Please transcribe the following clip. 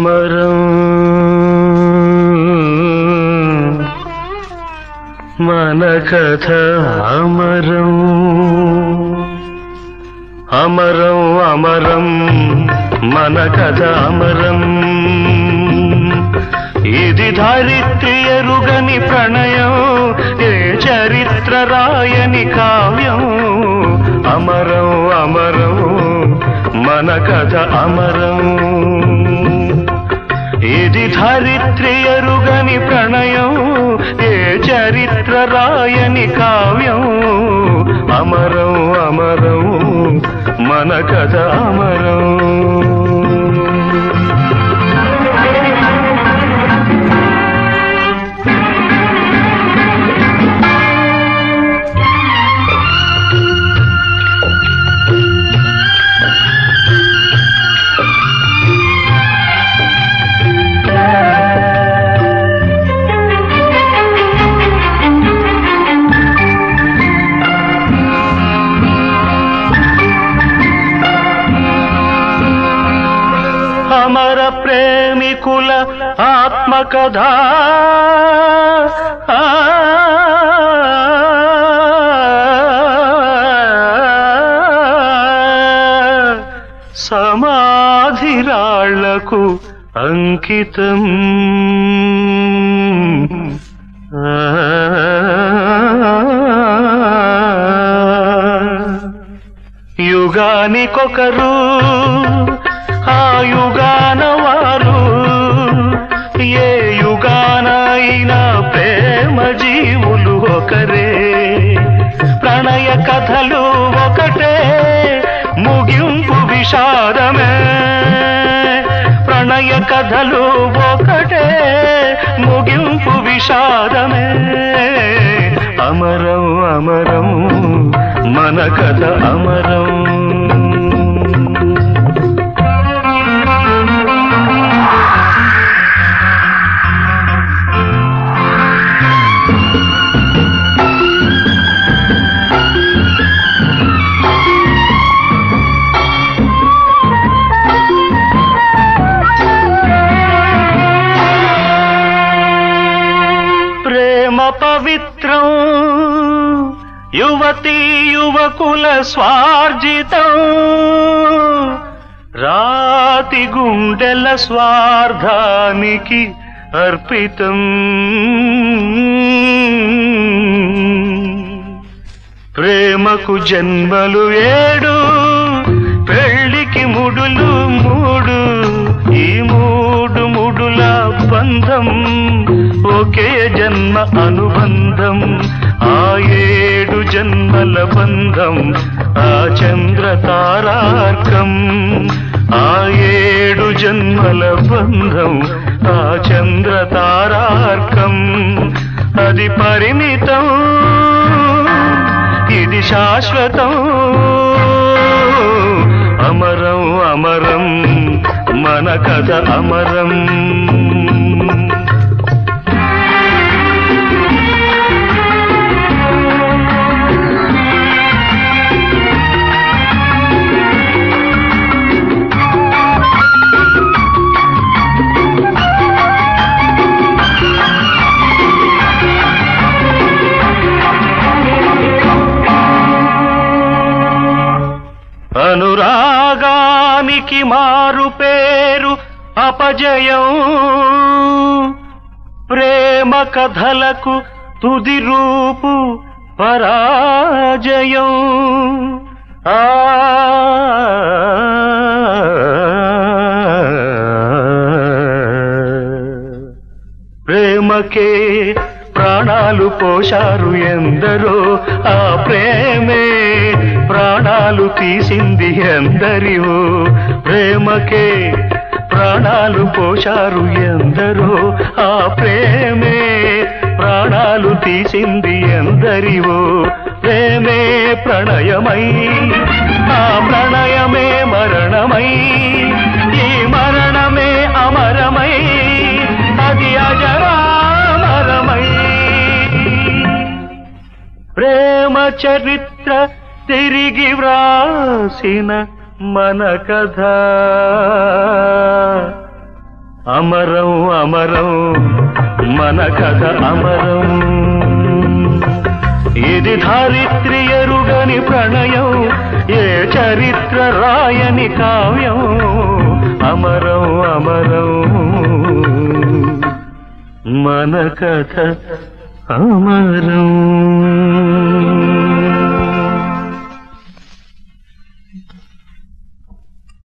అమరం మన కథ అమరం అమరం అమరం మన కథ అమరం ఇది ధరిత్రి ఎరుగని ప్రణయం ఏ చరిత్ర రాయని కావ్యం అమరం అమరం మన కథ అమరం ఇది ధరిత్రి ఎరుగని ప్రణయం ఏ చరిత్ర రాయని కావ్యం అమరం అమరం మన కథ అమరం అమర ప్రేమికుల ఆత్మకథ ఆ, సమాధిరాళ్లకు అంకితం యుగానికొకరు ఆ యుగాన వారు ఏ యుగానైనా ప్రేమ జీవులు ఒకరే ప్రణయ కథలు ఒకటే ముగింపు విషాదమే ప్రణయ కథలు ఒకటే ముగింపు విషాదమే అమరం అమరం మన కథ అమరం ప్రేమ పవిత్రం యువతీ యువకుల స్వార్జితం రాతి గుండెల స్వార్థానికి అర్పితం ప్రేమకు జన్మలు ఏడు పెళ్లికి ముడులు మూడు ఈ మూడు ముడుల బంధం ఒకే జన్మ అనుబంధం ఆ ఏడు జన్మల బంధం ఆ చంద్ర తారార్కం ఆ ఏడు జన్మల బంధం ఆ చంద్ర తారార్కం అది పరిమితం ఇది శాశ్వతం అమరం అమరం మన కథ అమరం అనురాగానికి మారు పేరు అపజయం ప్రేమ కథలకు తుది రూపు పరాజయం ఆ ప్రేమకే ప్రాణాలు పోశారు ఎందరో ఆ ప్రేమే ప్రాణాలు తీసింది ఎందరివో ప్రేమకే ప్రాణాలు పోశారు ఎందరో ఆ ప్రేమే ప్రాణాలు తీసింది ఎందరివో ప్రేమే ప్రణయమై ఆ ప్రణయమే మరణమై ఈ మరణమే అమరమై అది అజరామరమై ప్రేమ చరిత్ర తిరిగి వ్రాసిన మన కథ అమరం అమరం మన కథ అమరం ఇది ధారిత్రి ఎరుగని ప్రణయం ఏ చరిత్ర రాయని కావ్యం అమరం అమరం మన కథ అమరం